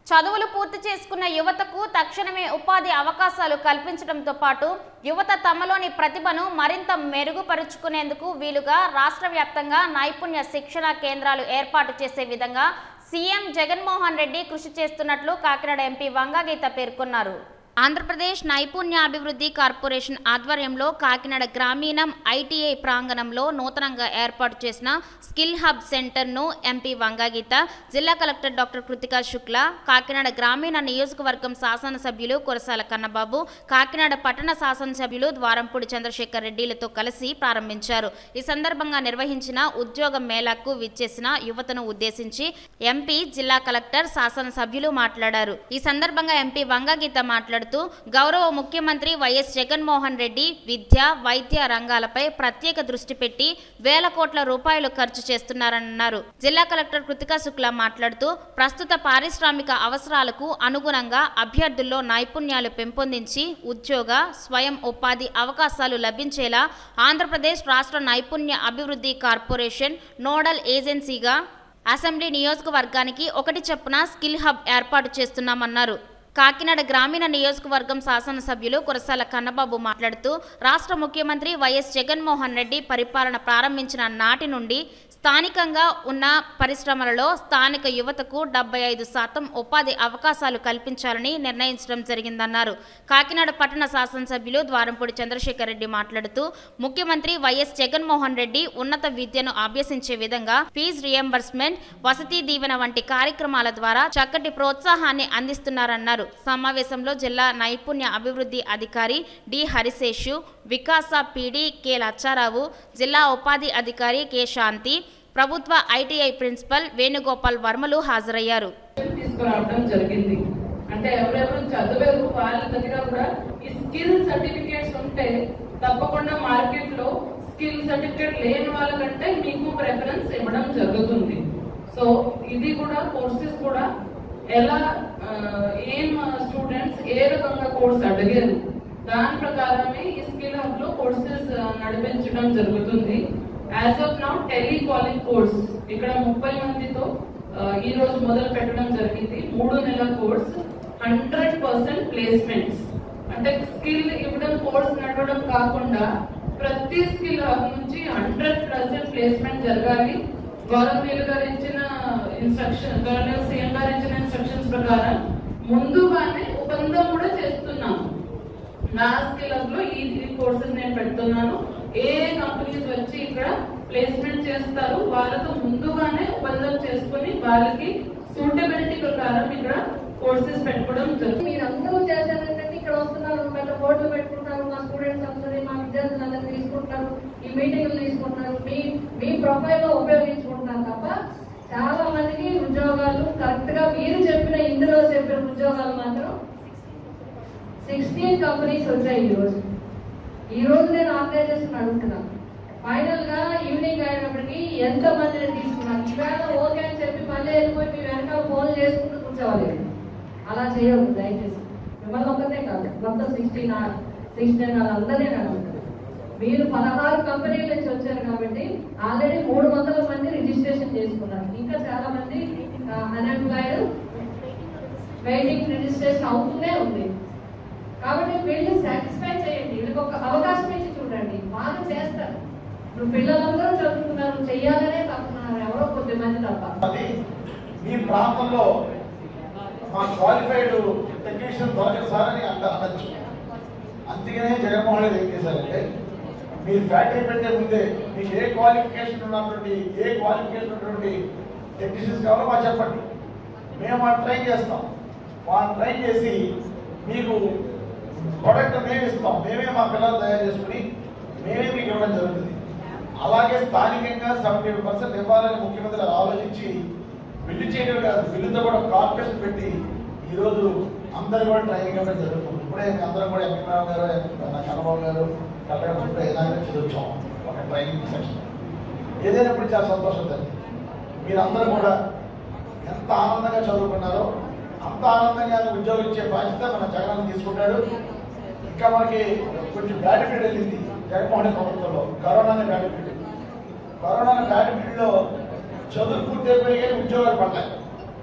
చదువులు పూర్తి చేసుకున్న యువతకు తక్షణమే ఉపాధి అవకాశాలు కల్పించడంతో పాటు యువత తమలోని ప్రతిభను మరింత మెరుగుపరుచుకునేందుకు వీలుగా రాష్ట్ర వ్యాప్తంగా నైపుణ్య శిక్షణ కేంద్రాలు ఏర్పాటు చేసే విధంగా సీఎం జగన్మోహన్ రెడ్డి కృషి చేస్తున్నట్లు కాకినాడ ఎంపీ వంగాగీత పేర్కొన్నారు ఆంధ్రప్రదేశ్ నైపుణ్యాభివృద్ధి కార్పొరేషన్ ఆధ్వర్యంలో కాకినాడ గ్రామీణం ఐటీఐ ప్రాంగణంలో నూతనంగా ఏర్పాటు చేసిన స్కిల్ హబ్ సెంటర్ను ఎంపీ వంగాగీత జిల్లా కలెక్టర్ డాక్టర్ కృతికా శుక్ల కాకినాడ గ్రామీణ నియోజకవర్గం శాసనసభ్యులు కురసాల కన్నబాబు కాకినాడ పట్టణ శాసనసభ్యులు ద్వారంపూడి చంద్రశేఖర్ రెడ్డిలతో కలిసి ప్రారంభించారు ఈ సందర్భంగా నిర్వహించిన ఉద్యోగ మేళాకు విచ్చేసిన యువతను ఉద్దేశించి ఎంపీ జిల్లా కలెక్టర్ శాసనసభ్యులు మాట్లాడారు ఈ సందర్భంగా ఎంపీ వంగగీత మాట్లాడుతూ గౌరవ ముఖ్యమంత్రి వైఎస్ జగన్మోహన్ రెడ్డి విద్య వైద్య రంగాలపై ప్రత్యేక దృష్టి పెట్టి వేల కోట్ల రూపాయలు ఖర్చు చేస్తున్నారన్నారు జిల్లా కలెక్టర్ కృతికా శుక్లా మాట్లాడుతూ ప్రస్తుత పారిశ్రామిక అవసరాలకు అనుగుణంగా అభ్యర్థుల్లో నైపుణ్యాలు పెంపొందించి ఉద్యోగ స్వయం ఉపాధి అవకాశాలు లభించేలా ఆంధ్రప్రదేశ్ రాష్ట్ర నైపుణ్య అభివృద్ధి కార్పొరేషన్ నోడల్ ఏజెన్సీగా అసెంబ్లీ నియోజకవర్గానికి ఒకటి చొప్పున స్కిల్ హబ్ ఏర్పాటు చేస్తున్నామన్నారు కాకినాడ గ్రామీణ నియోజకవర్గం శాసనసభ్యులు కురసాల కన్నబాబు మాట్లాడుతూ రాష్ట్ర ముఖ్యమంత్రి వైఎస్ జగన్మోహన్ రెడ్డి పరిపాలన ప్రారంభించిన నాటి నుండి స్థానికంగా ఉన్న పరిశ్రమలలో స్థానిక యువతకు డెబ్బై ఐదు శాతం ఉపాధి అవకాశాలు కల్పించాలని నిర్ణయించడం జరిగిందన్నారు కాకినాడ పట్టణ శాసనసభ్యులు ద్వారంపూడి చంద్రశేఖర్ రెడ్డి మాట్లాడుతూ ముఖ్యమంత్రి వైఎస్ జగన్మోహన్ రెడ్డి ఉన్నత విద్యను అభ్యసించే విధంగా ఫీజు రియంబర్స్మెంట్ వసతి దీవెన వంటి కార్యక్రమాల ద్వారా చక్కటి ప్రోత్సాహాన్ని అందిస్తున్నారన్నారు సమావేశంలో జిల్లా నైపుణ్య అభివృద్ధి అధికారి D Hari Seshu Vikasa PD K Lachcha Rao జిల్లా ఉపాధి అధికారి కె శాంతి ప్రభుత్వ ఐటీఐ ప్రిన్సిపల్ వేణుగోపాల్ వర్మలు హాజరయ్యారు తీసుకురావడం జరిగింది అంటే ఎవరెవరు చదివారు వాళ్ళ దగ్గర కూడా ఈ స్కిల్ సర్టిఫికేట్స్ ఉంటే తప్పకుండా మార్కెట్ లో స్కిల్ సర్టిఫికేట్ లేని వాళ్ళకంటే మీకు ప్రెఫరెన్స్ ఇవ్వడం జరుగుతుంది సో ఇది కూడా కోర్సెస్ కూడా ఎలా ఆ, ఏం స్టూడెంట్స్ ఏ రకంగా కోర్స్ అడిగారు దాని ప్రకారమే ఈ స్కిల్ హబ్ లో కోర్సెస్ నడిపించడం జరుగుతుంది as of now telecalling course ఇక్కడ ముప్పై మందితో ఆ, ఈ రోజు మొదలు పెట్టడం జరిగింది మూడు నెలల కోర్స్ హండ్రెడ్ పర్సెంట్ ప్లేస్మెంట్స్ అంటే స్కిల్ ఇవ్వడం కోర్స్ నడవడం కాకుండా ప్రతి స్కిల్ హబ్ నుంచి హండ్రెడ్ పర్సెంట్ ప్లేస్మెంట్ జరగాలి గవర్నర్ గారు ఇచ్చిన ఇన్స్ట్రక్షన్ గవర్నర్ సీఎం గారు ఇచ్చిన ఇన్స్ట్రక్షన్స్ ప్రకారం ముందుగానే ఒప్పందం కూడా చేస్తున్నాము నా స్కిల్ హబ్ లో ఈ కోర్సెస్ నేను పెడుతున్నాను ఏ కంపెనీస్ వచ్చి ఇక్కడ ప్లేస్మెంట్ చేస్తారు వాళ్ళతో ముందుగానే ఒప్పందం చేసుకుని వాళ్ళకి సూటబిలిటీ ప్రకారం ఇక్కడ కోర్సెస్ పెట్టుకోవడం జరుగుతుంది మీరందరూ చేశారంటే ఇక్కడ వస్తున్నారు పెద్ద బోర్డులు పెట్టుకుంటారు మా స్టూడెంట్స్ అందరూ మా విద్యార్థులందరూ తీసుకుంటారు ఈ మీటింగ్లు తీసుకుంటున్నారు మీ మీ ప్రొఫైల్ లో ఉపయోగించుకుంటున్నారు తప్ప చాలా మందికి ఉద్యోగాలు కరెక్ట్ గా మీరు చెప్పిన ఇందులో చెప్పిన ఉద్యోగాలు మాత్రం సిక్స్టీన్ కంపెనీస్ వచ్చాయి ఈ రోజు ఈ రోజు నేను ఆర్గనైజేషన్ అడుగుతున్నాను ఫైనల్ గా ఈవినింగ్ అయినప్పటికీ ఎంత మందిని తీసుకున్నాను ఈవేళ ఓకే అని చెప్పి మళ్ళీ వెళ్ళిపోయి మీ వెనకాల ఫోన్ చేసుకుంటూ కూర్చోవాలి అలా చేయవద్దు దయచేసి మిమ్మల్ని ఒక్కతే కాదు మొత్తం సిక్స్టీన్ సిక్స్టీన్ అందరినీ నేను అడుగుతున్నాను మీరు పదహారు కంపెనీల నుంచి వచ్చారు కాబట్టి ఆల్రెడీ మూడు వందల మంది రిజిస్ట్రేషన్ చేసుకున్నారు ఇంకా చాలా మంది అన్ఎంప్లాయిడ్ వెయిటింగ్ రిజిస్ట్రేషన్ అవుతూనే ఉంది కాబట్టి వీళ్ళు సాటిస్ఫై చేయండి వీళ్ళకి ఒక అవకాశం ఇచ్చి చూడండి బాగా చేస్తారు ఇప్పుడు పిల్లలందరూ చదువుతున్నారు చెయ్యాలనే తప్పుతున్నారు ఎవరో కొద్ది మంది తప్ప అది మీ ప్రాంతంలో మా క్వాలిఫైడ్ టెక్నీషియన్ దొరకదు సార్ అని అంట అనొచ్చు అందుకనే జగన్మోహన్ రెడ్డి ఏం చేశారంటే మీరు ఫ్యాక్టరీ పెట్టే ముందే మీకు ఏ క్వాలిఫికేషన్ ఉన్నటువంటి ఏ క్వాలిఫికేషన్ ఉన్నటువంటి టెక్నీషియన్స్ కావాలో మాకు చెప్పండి మేము వాళ్ళు ట్రైన్ చేస్తాం వాళ్ళని ట్రైన్ చేసి మీకు ప్రొడక్ట్ మేము ఇస్తాం మేమే మా పిల్లలు తయారు చేసుకుని మేమే మీకు ఇవ్వడం జరుగుతుంది అలాగే స్థానికంగా సెవెంటీ పర్సెంట్ ఇవ్వాలని ముఖ్యమంత్రి ఆలోచించి బిల్లు చేయడం కాదు బిల్లుతో కూడా కార్పొరేషన్ పెట్టి ఈరోజు అందరూ కూడా ట్రైనింగ్ ఇవ్వడం జరుగుతుంది ఇప్పుడే అందరం కూడా ఎంపీరావు గారు మన కన్నబాబు గారు కలెక్టర్ ఇప్పుడే ఏదైనా చదువుతాం ఒక ట్రైనింగ్ సెక్షన్ ఏదైనా ఇప్పుడు చాలా సంతోషం తల్లి మీరందరూ కూడా ఎంత ఆనందంగా చదువుకున్నారో అంత ఆనందంగా ఉద్యోగం ఇచ్చే బాధ్యత మన జగన్ తీసుకుంటాడు ఇంకా మనకి కొంచెం బ్యాడ్ పీరియడ్ వెళ్ళింది జగన్మోహన్ రెడ్డి ప్రభుత్వంలో కరోనానే బ్యాడ్ పీరియడ్ కరోనా బ్యాడ్ పీరియడ్లో చదువు పూర్తి అయిపోయి కానీ ఉద్యోగాలు పడ్డాయి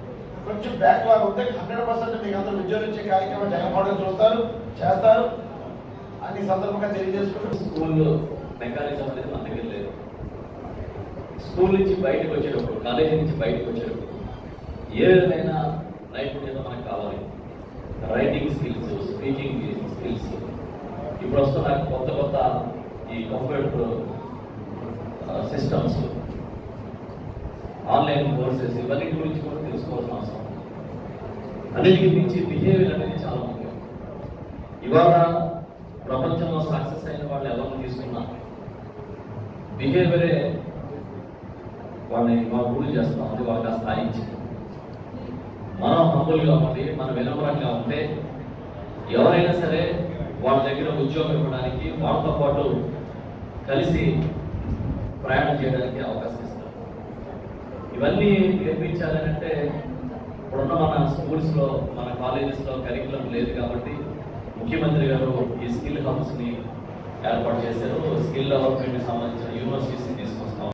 కొంచెం బ్యాక్లాగ్ ఉంటే హండ్రెడ్ పర్సెంట్ మీకు అందరూ ఉద్యోగం ఇచ్చే కార్యక్రమం జగన్మోహన్ రెడ్డి చూస్తారు చేస్తారు అని ఈ సందర్భంగా తెలియజేసుకుంటూ స్కూల్లో మెకానిజం అనేది మన దగ్గర లేదు స్కూల్ నుంచి బయటకు వచ్చేటప్పుడు కాలేజీ నుంచి బయటకు వచ్చేటప్పుడు ఏ విధమైన నైపుణ్యత మనకు కావాలి రైటింగ్ స్కిల్స్ స్పీకింగ్ స్కిల్స్ ఇప్పుడు వస్తున్న కొత్త కొత్త ఈ కంప్యూటర్ సిస్టమ్స్ ఆన్లైన్ కోర్సెస్ ఇవన్నీ గురించి కూడా తెలుసుకోవాల్సిన అవసరం ఉంది. అన్నిటికి మించి బిహేవియర్ అనేది చాలా ముఖ్యం ఇవాళ ప్రపంచంలో సక్సెస్ అయిన వాళ్ళు ఎవరిని తీసుకున్నా బిహేవియరే వాళ్ళని వాళ్ళ రూల్ చేస్తాం అది వాళ్ళకి ఆ స్థాయి ఇచ్చింది మనం హంబుల్గా ఉండి మనం వినమ్రంగా ఉంటే ఎవరైనా సరే వాళ్ళ దగ్గర ఉద్యోగం ఇవ్వడానికి వాళ్ళతో పాటు కలిసి ప్రయాణం చేయడానికి అవకాశం ఇస్తారు ఇవన్నీ నేర్పించాలని అంటే ఇప్పుడున్న మన స్కూల్స్లో మన కాలేజెస్లో కరికులం లేదు కాబట్టి ముఖ్యమంత్రి గారు ఈ స్కిల్ హబ్స్ని ఏర్పాటు చేశారు స్కిల్ డెవలప్మెంట్కి సంబంధించిన యూనివర్సిటీస్ని తీసుకొస్తాం